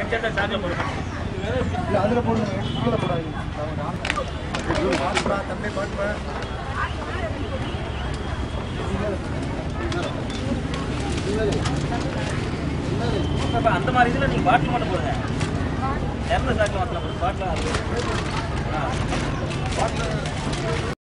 சேர்த்தா சாக்கில் போடுங்க இல்லை அதில் போடுங்க கீழே போடாதீங்க தம்பி பாட்டு அப்ப அந்த மாதிரி இதில் நீங்கள் பாட்டில் மட்டும் போடுங்க திறந்த சாக்கில் மாற்றலாம் பாட்டில் பாட்டில்